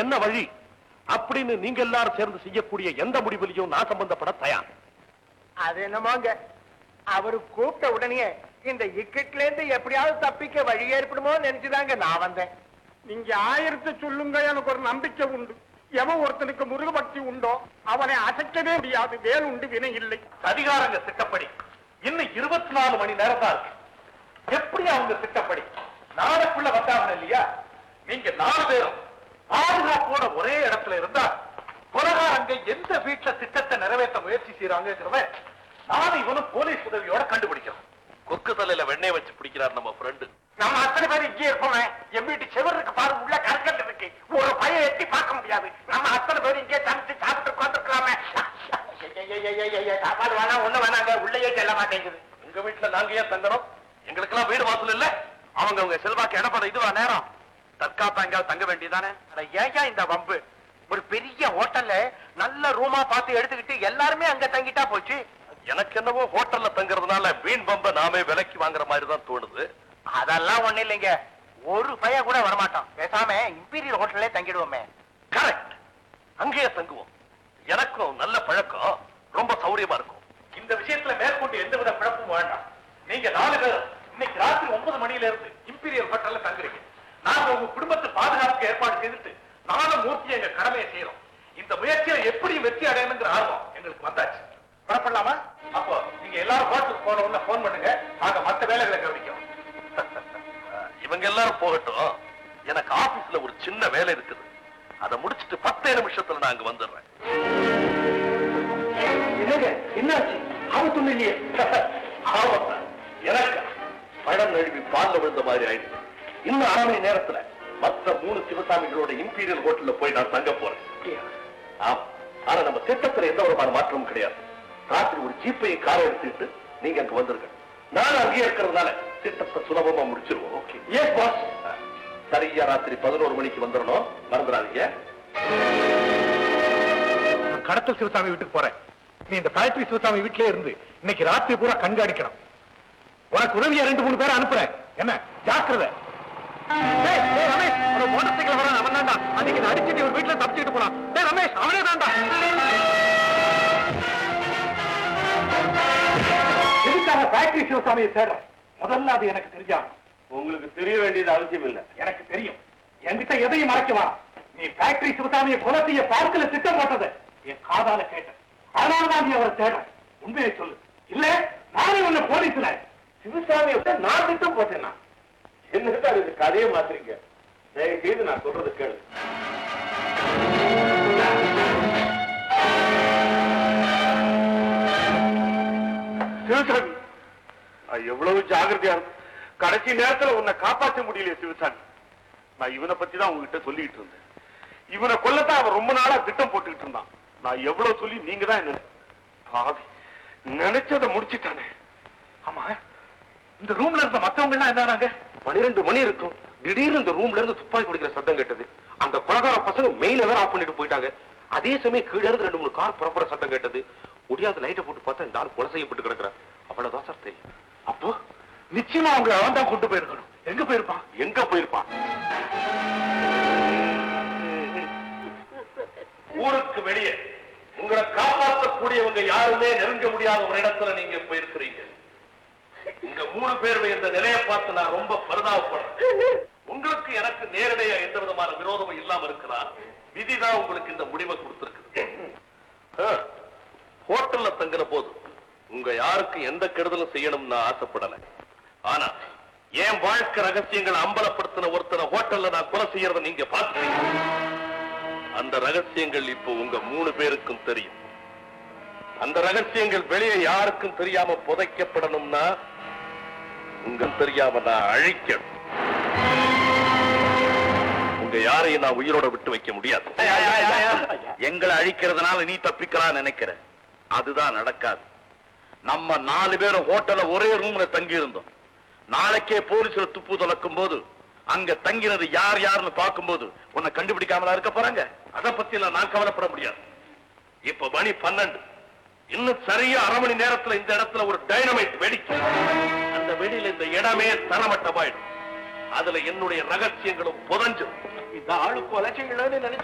என்ன வழி அப்படின்னு நீங்க எல்லாரும் சேர்ந்து செய்யக்கூடிய எந்த முடிவிலையும் நான் சம்பந்தப்பட தயார் அது என்னமோங்க அவரு கூப்பிட்ட உடனே இந்த இக்கட்ல இருந்து எப்படியாவது தப்பிக்க வழி ஏற்படுமோ நினைச்சுதாங்க நான் வந்தேன் நீங்க ஆயிரத்தை சொல்லுங்க எனக்கு ஒரு நம்பிக்கை உண்டு எவன் ஒருத்தனுக்கு முருக பக்தி உண்டோ அவனை அசைக்கவே முடியாது வேல் உண்டு வினை இல்லை அதிகாரங்க திட்டப்படி இன்னும் இருபத்தி நாலு மணி நேரம் தான் இருக்கு எப்படி அவங்க திட்டப்படி நாளைக்குள்ள வந்தாங்க இல்லையா நீங்க நாலு பேரும் பாதுகாப்போட ஒரே இடத்துல இருந்தா கொலகாரங்க எந்த வீட்டுல திட்டத்தை நிறைவேற்ற முயற்சி செய்யறாங்கிறத நானும் இவனும் போலீஸ் உதவியோட கண்டுபிடிக்கிறோம் கொக்கு தலையில வெண்ணெய் வச்சு பிடிக்கிறார் நம்ம ஃப்ரெண்டு நம்ம அத்தனை பேர் இங்கே இருக்கோமே என் வீட்டு செவருக்கு பாரு உள்ள கற்கண்டு இருக்கு ஒரு பையன் எட்டி பார்க்க முடியாது நம்ம அத்தனை பேர் இங்கே சமைச்சு சாப்பிட்டு உட்காந்துருக்கலாமே சாப்பாடு வேணாம் ஒண்ணு வேணாங்க உள்ளேயே செல்ல மாட்டேங்குது உங்க வீட்டுல நாங்க ஏன் தங்கணும் எங்களுக்கெல்லாம் வீடு வாசல் இல்ல அவங்க உங்க செல்வாக்கு இடப்பட இதுவா நேரம் தற்காப்பா எங்கேயாவது தங்க வேண்டியதானே அட ஏன் இந்த வம்பு ஒரு பெரிய ஹோட்டல்ல நல்ல ரூமா பார்த்து எடுத்துக்கிட்டு எல்லாருமே அங்க தங்கிட்டா போச்சு எனக்கு என்னவோ ஹோட்டல்ல தங்குறதுனால வீண் பம்ப நாமே விலைக்கு வாங்குற மாதிரி தான் தோணுது அதெல்லாம் ஒண்ணு இல்லைங்க ஒரு பையன் கூட வரமாட்டான் பேசாம இம்பீரியல் ஹோட்டல்லே தங்கிடுவோமே கரெக்ட் அங்கேயே தங்குவோம் எனக்கும் நல்ல பழக்கம் ரொம்ப சௌரியமா இருக்கும் இந்த விஷயத்துல மேற்கொண்டு எந்த வித குழப்பமும் வேண்டாம் நீங்க நாலு பேர் இன்னைக்கு ராத்திரி ஒன்பது மணியில இருந்து இம்பீரியல் ஹோட்டல்ல தங்குறீங்க நாங்க உங்க குடும்பத்து பாதுகாப்புக்கு ஏற்பாடு செய்துட்டு நானும் மூர்த்தி எங்க கடமையை செய்யறோம் இந்த முயற்சியில எப்படி வெற்றி அடையணுங்கிற ஆர்வம் எங்களுக்கு வந்தாச்சு புறப்படலாமா அப்போ நீங்க எல்லாரும் ஹோட்டலுக்கு போன உடனே போன் பண்ணுங்க நாங்க மத்த வேலைகளை கவனிக்கிறோம் இவங்க எல்லாரும் போகட்டும் எனக்கு ஆபீஸ்ல ஒரு சின்ன வேலை இருக்குது அதை முடிச்சிட்டு பத்தே நிமிஷத்துல நான் அங்க வந்துடுறேன் என்னங்க என்னாச்சு ஆபத்து இல்லையே ஆபத்தா எனக்கு பழம் நழுவி பால்ல விழுந்த மாதிரி ஆயிடுச்சு இன்னும் அரை மணி நேரத்துல மத்த மூணு சிவசாமிகளோட இம்பீரியல் ஹோட்டல்ல போய் நான் தங்க போறேன் ஆம் ஆனா நம்ம திட்டத்துல எந்த விதமான மாற்றமும் கிடையாது ராத்திரி ஒரு ஜீப்பையும் காரை எடுத்துக்கிட்டு நீங்க அங்க வந்துருங்க நான் அங்கேயே இருக்கிறதுனால திட்டத்தை சுலபமா முடிச்சிருவோம் ஓகே எஸ் பாஸ் சரியா ராத்திரி பதினோரு மணிக்கு வந்துடணும் மறந்துடாதீங்க கடத்தல் சிவசாமி வீட்டுக்கு போறேன் நீ இந்த ஃபேக்டரி சிவசாமி வீட்டிலே இருந்து இன்னைக்கு ராத்திரி பூரா கண்காணிக்கணும் உனக்கு உதவியா ரெண்டு மூணு பேரை அனுப்புறேன் என்ன ஜாக்கிரதை டேய், டேய், ரமேஷ், ஒரு மோட்டார் சைக்கிள் வரான், அவன் தான்டா. அன்னைக்கு நான் அடிச்சிட்டு இவன் வீட்டுல தப்பிச்சுட்டு போனான். டேய், ரமேஷ், அவனே தான்டா. எதுக்காக ஃபேக்டரி சிவசாமியை தேடுறேன் முதல்ல அது எனக்கு தெரியாது உங்களுக்கு தெரிய வேண்டியது அவசியம் இல்ல எனக்கு தெரியும் என்கிட்ட எதையும் மறைக்கவா நீ ஃபேக்டரி சிவசாமியை கொலை செய்ய பார்க்கல திட்டம் போட்டது என் காதால கேட்டேன் அதனால தான் நீ அவரை தேடுற உண்மையை சொல்லு இல்ல நானே உன்னை போலீஸ்ல சிவசாமியை விட நான் திட்டம் போட்டேன்னா என்னதான் இது கதையை மாத்துறீங்க தயவு செய்து நான் சொல்றது கேளு சிவசாமி நான் எவ்வளவு ஜாகிரதையா இருக்கும் கடைசி நேரத்துல உன்னை காப்பாற்ற முடியலையே சிவசாமி நான் இவனை பத்தி தான் உங்ககிட்ட சொல்லிட்டு இருந்தேன் இவனை கொல்லத்தான் அவன் ரொம்ப நாளா திட்டம் போட்டுக்கிட்டு இருந்தான் நான் எவ்வளவு சொல்லி நீங்க தான் என்ன பாவி நினைச்சதை முடிச்சிட்டானே ஆமா இந்த ரூம்ல இருந்த மத்தவங்க எல்லாம் என்னறாங்க பனிரெண்டு மணி இருக்கும் திடீர்னு இந்த ரூம்ல இருந்து துப்பாக்கி குடிக்கிற சத்தம் கேட்டது அந்த கொலகார பசங்க மெயில வேற ஆஃப் பண்ணிட்டு போயிட்டாங்க அதே சமயம் கீழ இருந்து ரெண்டு மூணு கார் புறப்புற சத்தம் கேட்டது முடியாத லைட்டை போட்டு பார்த்தா இந்த ஆள் கொலை செய்யப்பட்டு கிடக்குறான் அவ்வளவுதான் சார் தெரியும் அப்போ நிச்சயமா அவங்க அவன் தான் கொண்டு போயிருக்கணும் எங்க போயிருப்பான் எங்க போயிருப்பான் ஊருக்கு வெளியே உங்களை காப்பாற்றக்கூடியவங்க யாருமே நெருங்க முடியாத ஒரு இடத்துல நீங்க போயிருக்கிறீங்க உங்க மூணு பேருமே இந்த நிலையை பார்த்து நான் ரொம்ப பரிதாபப்படுறேன் உங்களுக்கு எனக்கு நேரடியா எந்த விதமான விரோதமும் இல்லாம இருக்கிறார் விதிதான் உங்களுக்கு இந்த முடிவை கொடுத்திருக்கு ஆ, ஹோட்டல்ல தங்குற போது உங்க யாருக்கு எந்த கெடுதலும் செய்யணும்னு நான் ஆசைப்படல ஆனா என் வாழ்க்கை ரகசியங்களை அம்பலப்படுத்தின ஒருத்தரை ஹோட்டல்ல நான் கொலை செய்யறத நீங்க பார்த்துட்டீங்க அந்த ரகசியங்கள் இப்போ உங்க மூணு பேருக்கும் தெரியும் அந்த ரகசியங்கள் வெளியே யாருக்கும் தெரியாம புதைக்கப்படணும்னா உங்க தெரியாம நான் அழிக்கணும் உங்க யாரையும் நான் உயிரோட விட்டு வைக்க முடியாது எங்களை அழிக்கிறதுனால நீ தப்பிக்கலாம் நினைக்கிற அதுதான் நடக்காது நம்ம நாலு பேரும் ஹோட்டல்ல ஒரே ரூம்ல தங்கி இருந்தோம் நாளைக்கே போலீஸ்ல துப்பு துலக்கும் போது அங்க தங்கினது யார் யாருன்னு பார்க்கும்போது உன்னை கண்டுபிடிக்காமலா இருக்க போறாங்க அத பத்தி எல்லாம் நான் கவலைப்பட முடியாது இப்ப மணி பன்னெண்டு இன்னும் சரியா அரை மணி நேரத்துல இந்த இடத்துல ஒரு டைனமைட் வெடிக்கும் அந்த வெடியில இந்த இடமே தரமட்டமாயிடும் அதுல என்னுடைய ரகசியங்களும் புதஞ்சிடும் இந்த ஆளு கொலை செய்யணும்னு நினைச்சு